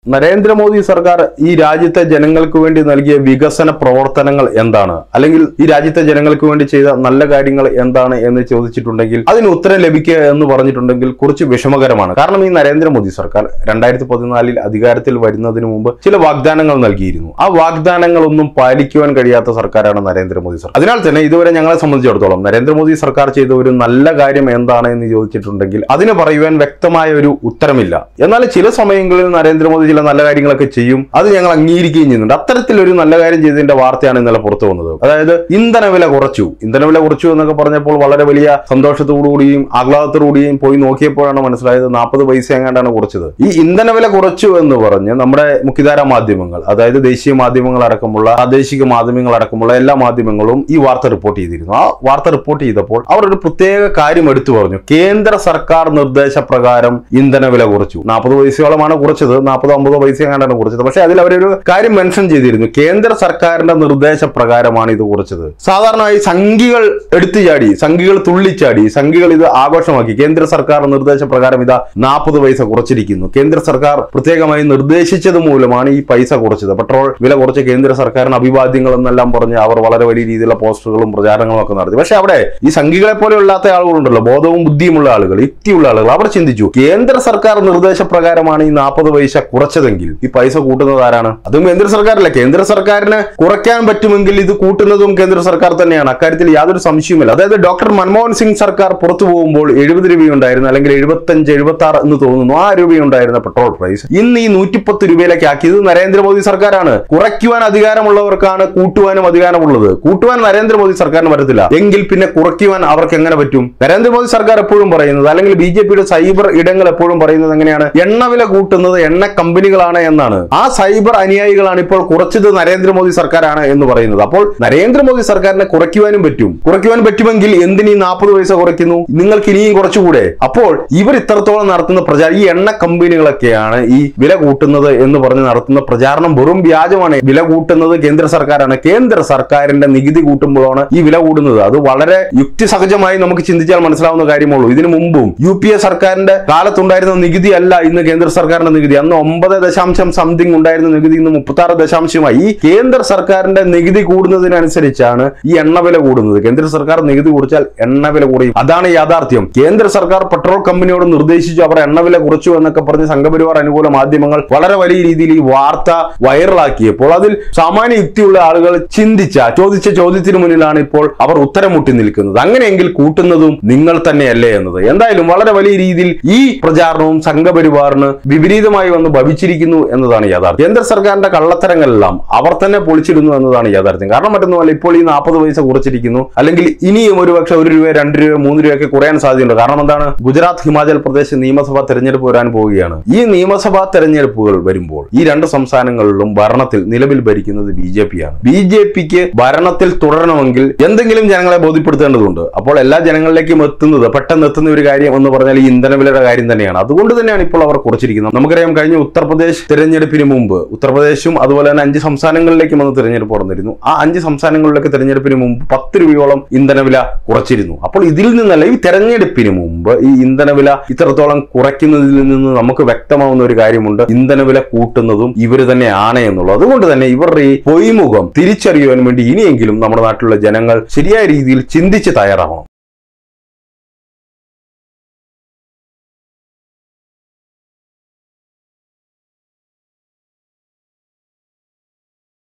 നരേന്ദ്രമോദി സർക്കാർ ഈ രാജ്യത്തെ ജനങ്ങൾക്ക് വേണ്ടി നൽകിയ വികസന പ്രവർത്തനങ്ങൾ എന്താണ് അല്ലെങ്കിൽ ഈ രാജ്യത്തെ ജനങ്ങൾക്ക് വേണ്ടി ചെയ്ത നല്ല കാര്യങ്ങൾ എന്താണ് എന്ന് ചോദിച്ചിട്ടുണ്ടെങ്കിൽ അതിന് ഉത്തരം ലഭിക്കുക എന്ന് പറഞ്ഞിട്ടുണ്ടെങ്കിൽ കുറച്ച് വിഷമകരമാണ് കാരണം ഈ നരേന്ദ്രമോദി സർക്കാർ രണ്ടായിരത്തി പതിനാലിൽ അധികാരത്തിൽ വരുന്നതിന് മുമ്പ് ചില വാഗ്ദാനങ്ങൾ നൽകിയിരുന്നു ആ വാഗ്ദാനങ്ങളൊന്നും പാലിക്കുവാൻ കഴിയാത്ത സർക്കാരാണ് നരേന്ദ്രമോദി സർക്കാർ അതിനാൽ തന്നെ ഇതുവരെ ഞങ്ങളെ സംബന്ധിച്ചിടത്തോളം നരേന്ദ്രമോദി സർക്കാർ ചെയ്ത ഒരു നല്ല കാര്യം എന്താണ് എന്ന് ചോദിച്ചിട്ടുണ്ടെങ്കിൽ അതിന് പറയുവാൻ വ്യക്തമായ ഒരു ഉത്തരമില്ല എന്നാൽ ചില സമയങ്ങളിൽ നരേന്ദ്രമോദി ചില നല്ല കാര്യങ്ങളൊക്കെ ചെയ്യും അത് ഞങ്ങൾ അംഗീകരിക്കുകയും ചെയ്യുന്നുണ്ട് അത്തരത്തിലൊരു നല്ല കാര്യം ചെയ്തതിന്റെ വാർത്തയാണ് ഇന്നലെ പുറത്തു വന്നത് അതായത് ഇന്ധന വില കുറച്ചു ഇന്ധന വില കുറച്ചു എന്നൊക്കെ പറഞ്ഞപ്പോൾ വളരെ വലിയ സന്തോഷത്തോടുകൂടിയും ആഹ്ലാദത്തോടുകൂടിയും പോയി നോക്കിയപ്പോഴാണ് മനസ്സിലായത് നാൽപ്പത് പൈസ എങ്ങാണ്ടാണ് കുറച്ചത് ഈ ഇന്ധന വില കുറച്ചു എന്ന് പറഞ്ഞ് നമ്മുടെ മുഖ്യധാര മാധ്യമങ്ങൾ അതായത് ദേശീയ മാധ്യമങ്ങൾ അടക്കമുള്ള പ്രാദേശിക മാധ്യമങ്ങൾ അടക്കമുള്ള എല്ലാ മാധ്യമങ്ങളും ഈ വാർത്ത റിപ്പോർട്ട് ചെയ്തിരുന്നു ആ വാർത്ത റിപ്പോർട്ട് ചെയ്തപ്പോൾ അവർ ഒരു പ്രത്യേക കാര്യം എടുത്തു പറഞ്ഞു കേന്ദ്ര സർക്കാർ നിർദ്ദേശപ്രകാരം ഇന്ധന വില കുറച്ചു നാൽപ്പത് പൈസയോളമാണ് കുറച്ചത് നാൽപ്പതോ അമ്പതോ പൈസ എങ്ങാണ്ടാണ് കുറച്ചത് പക്ഷേ അതിൽ അവരൊരു കാര്യം മെൻഷൻ ചെയ്തിരുന്നു കേന്ദ്ര സർക്കാരിന്റെ നിർദ്ദേശപ്രകാരമാണ് ഇത് കുറച്ചത് സാധാരണയായി സംഘികൾ എടുത്തു ചാടി സംഘികൾ തുള്ളിച്ചാടി സംഘികൾ ഇത് ആഘോഷമാക്കി കേന്ദ്ര സർക്കാർ നിർദ്ദേശപ്രകാരം ഇതാ നാൽപ്പത് പൈസ കുറച്ചിരിക്കുന്നു കേന്ദ്ര സർക്കാർ പ്രത്യേകമായി നിർദ്ദേശിച്ചത് മൂലമാണ് ഈ പൈസ കുറച്ചത് പെട്രോൾ വില കുറച്ച് കേന്ദ്ര സർക്കാരിന് അഭിവാദ്യങ്ങൾ എന്നെല്ലാം പറഞ്ഞ് അവർ വളരെ വലിയ രീതിയിലുള്ള പോസ്റ്ററുകളും പ്രചാരണങ്ങളും ഒക്കെ നടത്തി പക്ഷെ അവിടെ ഈ സംഘികളെ പോലെയുള്ളാത്ത ആളുകളുണ്ടല്ലോ ബോധവും ബുദ്ധിയുമുള്ള ആളുകൾ യുക്തിയുള്ള ആളുകൾ അവർ ചിന്തിച്ചു കേന്ദ്ര സർക്കാർ നിർദ്ദേശപ്രകാരമാണ് ഈ നാൽപ്പത് പൈസ കുറച്ചതെങ്കിൽ ഈ പൈസ കൂട്ടുന്നത് ആരാണ് അതും കേന്ദ്ര സർക്കാരല്ല കേന്ദ്ര സർക്കാരിന് കുറയ്ക്കാൻ പറ്റുമെങ്കിൽ ഇത് കൂട്ടുന്നതും കേന്ദ്ര സർക്കാർ തന്നെയാണ് അക്കാര്യത്തിൽ യാതൊരു സംശയവുമില്ല അതായത് ഡോക്ടർ മൻമോഹൻ സിംഗ് സർക്കാർ പുറത്തു പോകുമ്പോൾ എഴുപത് രൂപയുണ്ടായിരുന്നു അല്ലെങ്കിൽ എഴുപത്തഞ്ച് എഴുപത്തി ആറ് എന്ന് തോന്നുന്നു ആ രൂപയുണ്ടായിരുന്ന പെട്രോൾ പ്രൈസ് ഇന്ന് ഈ നൂറ്റിപ്പത്ത് രൂപയിലേക്ക് ആക്കിയത് നരേന്ദ്രമോദി സർക്കാരാണ് കുറയ്ക്കുവാൻ അധികാരമുള്ളവർക്കാണ് കൂട്ടുവാനും അധികാരമുള്ളത് കൂട്ടുവാൻ നരേന്ദ്രമോദി സർക്കാരിന് പറ്റത്തില്ല എങ്കിൽ പിന്നെ കുറയ്ക്കുവാൻ അവർക്ക് എങ്ങനെ പറ്റും നരേന്ദ്രമോദി സർക്കാർ എപ്പോഴും പറയുന്നത് അല്ലെങ്കിൽ ബി ജെ പിയുടെ സൈബർ ഇടങ്ങൾ എപ്പോഴും പറയുന്നത് എങ്ങനെയാണ് എണ്ണവില കൂട്ടുന്നത് എണ്ണ കമ്പനികളാണ് എന്നാണ് ആ സൈബർ അനുയായികളാണ് ഇപ്പോൾ കുറച്ചത് നരേന്ദ്രമോദി സർക്കാരാണ് എന്ന് പറയുന്നത് അപ്പോൾ നരേന്ദ്രമോദി സർക്കാരിനെ കുറയ്ക്കുവാനും പറ്റും കുറയ്ക്കുവാൻ പറ്റുമെങ്കിൽ എന്തിനീ നാൽപ്പത് പൈസ കുറയ്ക്കുന്നു നിങ്ങൾക്ക് ഇനിയും കുറച്ചുകൂടെ അപ്പോൾ ഇവർ ഇത്രത്തോളം നടത്തുന്ന പ്രചാരം ഈ എണ്ണ കമ്പനികളൊക്കെയാണ് ഈ വില കൂട്ടുന്നത് എന്ന് പറഞ്ഞ് നടത്തുന്ന പ്രചാരണം വെറും വ്യാജമാണ് വില കൂട്ടുന്നത് കേന്ദ്ര സർക്കാരാണ് കേന്ദ്ര സർക്കാരിന്റെ നികുതി കൂട്ടുമ്പോഴാണ് ഈ വില കൂടുന്നത് അത് വളരെ യുക്തിസഹജമായി നമുക്ക് ചിന്തിച്ചാൽ മനസ്സിലാവുന്ന കാര്യമുള്ളൂ ഇതിനു മുമ്പും യു പി എ സർക്കാരിന്റെ കാലത്തുണ്ടായിരുന്ന നികുതി അല്ല ഇന്ന് കേന്ദ്ര സർക്കാരിന്റെ നികുതി അന്ന് ഒമ്പത് ദശാംശം സംതിങ് ഉണ്ടായിരുന്ന നികുതി ഇന്ന് മുപ്പത്തി ആറ് ദശാംശമായി ഈ കേന്ദ്ര സർക്കാരിന്റെ നികുതി കൂടുന്നതിനനുസരിച്ചാണ് ഈ എണ്ണവില കൂടുന്നത് കേന്ദ്ര സർക്കാർ നികുതി കുറിച്ചാൽ എണ്ണവില കുറയും അതാണ് യാഥാർത്ഥ്യം കേന്ദ്ര സർക്കാർ പെട്രോൾ കമ്പനിയോട് നിർദ്ദേശിച്ചു അവർ എണ്ണവില കുറച്ചു എന്നൊക്കെ പറഞ്ഞ് സംഘപരിവാർ അനുകൂല മാധ്യമങ്ങൾ വളരെ വലിയ രീതിയിൽ ഈ വാർത്ത വൈറലാക്കിയപ്പോൾ അതിൽ സാമാന്യ യുക്തിയുള്ള ആളുകൾ ചിന്തിച്ച ചോദിച്ച ചോദ്യത്തിന് മുന്നിലാണ് ഇപ്പോൾ അവർ ഉത്തരം മുട്ടി നിൽക്കുന്നത് അങ്ങനെയെങ്കിൽ കൂട്ടുന്നതും നിങ്ങൾ തന്നെയല്ലേ എന്നത് എന്തായാലും വളരെ വലിയ രീതിയിൽ ഈ പ്രചാരണവും സംഘപരിവാറിന് വിപരീതമായി വന്ന് ഭവിച്ചിരിക്കുന്നു എന്നതാണ് യാഥാർത്ഥ്യം കേന്ദ്ര സർക്കാരിന്റെ കള്ളത്തരങ്ങളെല്ലാം അവർ തന്നെ പൊളിച്ചിടുന്നു എന്നതാണ് യാഥാർത്ഥ്യം കാരണം മറ്റൊന്നുമല്ല ഇപ്പോൾ ഈ നാൽപ്പത് പൈസ കുറച്ചിരിക്കുന്നു അല്ലെങ്കിൽ ഇനിയും ഒരു പക്ഷെ ഒരു രൂപ രണ്ട് രൂപ മൂന്ന് രൂപയൊക്കെ കുറയാൻ സാധ്യതയുണ്ട് കാരണം എന്താണ് ഗുജറാത്ത് ഹിമാചൽ പ്രദേശ് നിയമസഭാ തെരഞ്ഞെടുപ്പ് വരാൻ പോവുകയാണ് ഈ നിയമസഭാ തെരഞ്ഞെടുപ്പുകൾ വരുമ്പോൾ ഈ രണ്ട് സംസ്ഥാനങ്ങളിലും ഭരണത്തിൽ നിലവിൽ ഭരിക്കുന്നത് ബി ജെ പി ആണ് ബി ജെ പിക്ക് ഭരണത്തിൽ തുടരണമെങ്കിൽ എന്തെങ്കിലും ജനങ്ങളെ ബോധ്യപ്പെടുത്തേണ്ടതുണ്ട് അപ്പോൾ എല്ലാ ജനങ്ങളിലേക്കും എത്തുന്നത് പെട്ടെന്ന് എത്തുന്ന ഒരു കാര്യം എന്ന് പറഞ്ഞാൽ ഈ ഇന്ധനവിലയുടെ കാര്യം തന്നെയാണ് അതുകൊണ്ട് തന്നെയാണ് ഇപ്പോൾ അവർ കുറച്ചിരിക്കുന്നത് നമുക്കറിയാം കഴിഞ്ഞ ഉത്തർപ്രദേശ് തെരഞ്ഞെടുപ്പിന് മുമ്പ് ഉത്തർപ്രദേശും അതുപോലെ തന്നെ അഞ്ച് സംസ്ഥാനങ്ങളിലേക്കും വന്ന് തെരഞ്ഞെടുപ്പ് നടന്നിരുന്നു ആ അഞ്ച് സംസ്ഥാനങ്ങളിലേക്ക് തെരഞ്ഞെടുപ്പിന് മുമ്പ് പത്ത് രൂപയോളം ഇന്ധനവില കുറച്ചിരുന്നു അപ്പോൾ ഇതിൽ നിന്നല്ല ഈ തെരഞ്ഞെടുപ്പിന് മുമ്പ് ഈ ഇന്ധനവില ഇത്രത്തോളം കുറയ്ക്കുന്നതിൽ നിന്ന് നമുക്ക് വ്യക്തമാവുന്ന ഒരു കാര്യമുണ്ട് ഇന്ധനവില കൂട്ടുന്നതും ഇവർ തന്നെയാണ് എന്നുള്ളത് അതുകൊണ്ട് തന്നെ ഇവരുടെ ഈ പൊയ്മുഖം തിരിച്ചറിയുവാൻ വേണ്ടി ഇനിയെങ്കിലും നമ്മുടെ നാട്ടിലുള്ള ജനങ്ങൾ ശരിയായ രീതിയിൽ ചിന്തിച്ച് തയ്യാറാവണം